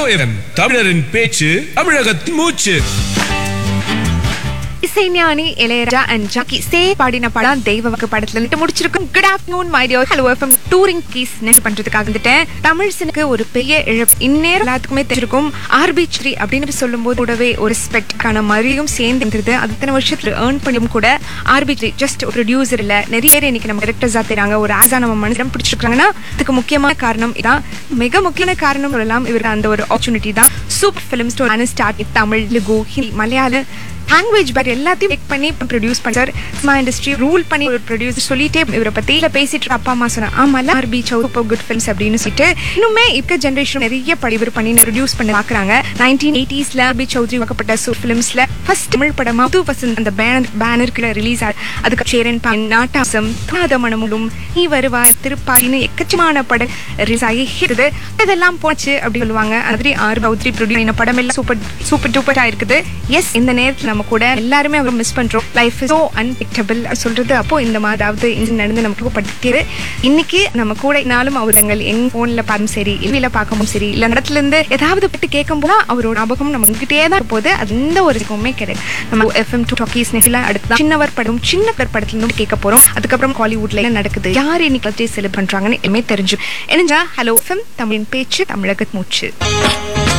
hello M தமிழரின் பேச்சு தமிழகத்தின் மூச்சு இசைஞானி இளையராஜா அண்ட் ஜாக்கி சே பாடின படம் தெய்வ வாக்கு படத்துல இருந்து முடிச்சிருக்கும் good afternoon my dear hello FM touring கீஸ் நெக்ஸ்ட் பண்றதுக்காக வந்துட்டேன் தமிழ் சினுக்கு ஒரு பெரிய இழப்பு இந்நேரம் எல்லாத்துக்குமே தெரிஞ்சிருக்கும் ஆர்பி ஸ்ரீ அப்படின்னு சொல்லும்போது கூடவே ஒரு ரெஸ்பெக்டான மரியும் சேர்ந்து இருந்தது அது இத்தனை வருஷத்துல ஏர்ன் பண்ணியும் கூட ஆர்பி ஸ்ரீ ஜஸ்ட் ஒரு ப்ரொடியூசர் இல்ல நிறைய பேர் இன்னைக்கு நம்ம டேரக்டர்ஸா தெரியாங்க ஒரு ஆசா நம்ம மனிதம் பிடிச்சிருக்காங்கன்னா அதுக்கு முக்கியமான காரணம் இதான் மிக முக்கியமான காரணம் சொல்லலாம் இவருக்கு அந்த ஒரு ஆப்பர்ச்சுனிட்டி தான் super film store start Tamil Telugu Hindi Malayalam language but எல்லாத்தையும் மேக் பண்ணி ப்ரொடியூஸ் பண்ணார் சினிமா இண்டஸ்ட்ரி ரூல் பண்ணி ஒரு ப்ரொடியூசர் சொல்லிட்டே இவரை பத்தி இல்ல பேசிட்டு இருக்க அப்பா அம்மா சொன்னா ஆமால ஆர்பி சூப்பர் குட் ஃபில்ம்ஸ் அப்படின்னு சொல்லிட்டு இன்னுமே இப்ப ஜென்ரேஷன் நிறைய படி இவர் பண்ணி ப்ரொடியூஸ் பண்ணி பாக்குறாங்க நைன்டீன் எயிட்டிஸ்ல ஆர்பி சௌத்ரி வாக்கப்பட்ட சூ ஃபிலிம்ஸ்ல ஃபர்ஸ்ட் தமிழ் படமா புது வசந்த் அந்த பேனர் பேனருக்கு ரிலீஸ் ஆகுது அதுக்கு சேரன் பான் நாட்டாசம் நாத மனமுடும் நீ வருவாய் திருப்பாயின்னு எக்கச்சமான படம் ரிலீஸ் ஆகி இருக்குது இதெல்லாம் போச்சு அப்படி சொல்லுவாங்க அது மாதிரி ஆர் பௌத்ரி ப்ரொடியூஸ் இந்த படம் எல்லாம் சூப்பர் சூப்பர் டூப்பரா இருக்குது எஸ் இந்த நேரத்துல நம்ம கூட எல்லாருமே அவர் மிஸ் பண்றோம் லைஃப் சோ அன்பிக்டபிள் சொல்றது அப்போ இந்த மாதிரி அதாவது இது நடந்து நமக்கு படுத்திட்டு இன்னைக்கு நம்ம கூட நாளும் அவர் எங்கள் எங்க போன்ல பார்த்தும் சரி இல்ல பார்க்கவும் சரி இல்ல இடத்துல இருந்து ஏதாவது பட்டு கேட்கும் போது அவரோட ஞாபகம் நம்ம கிட்டே தான் போகுது அது எந்த ஒரு இதுக்குமே கிடையாது நம்ம எஃப்எம் டூ டாக்கீஸ் நெட்ல அடுத்து சின்னவர் படம் சின்ன பேர் படத்துல இருந்து கேட்க போறோம் அதுக்கப்புறம் காலிவுட்ல என்ன நடக்குது யார் இன்னைக்கு செலிப்ரேட் பண்றாங்கன்னு எல்லாமே தெரிஞ்சு என்னஞ்சா ஹலோ எஃப்எம் தமிழின் பேச்சு தமிழக மூச்சு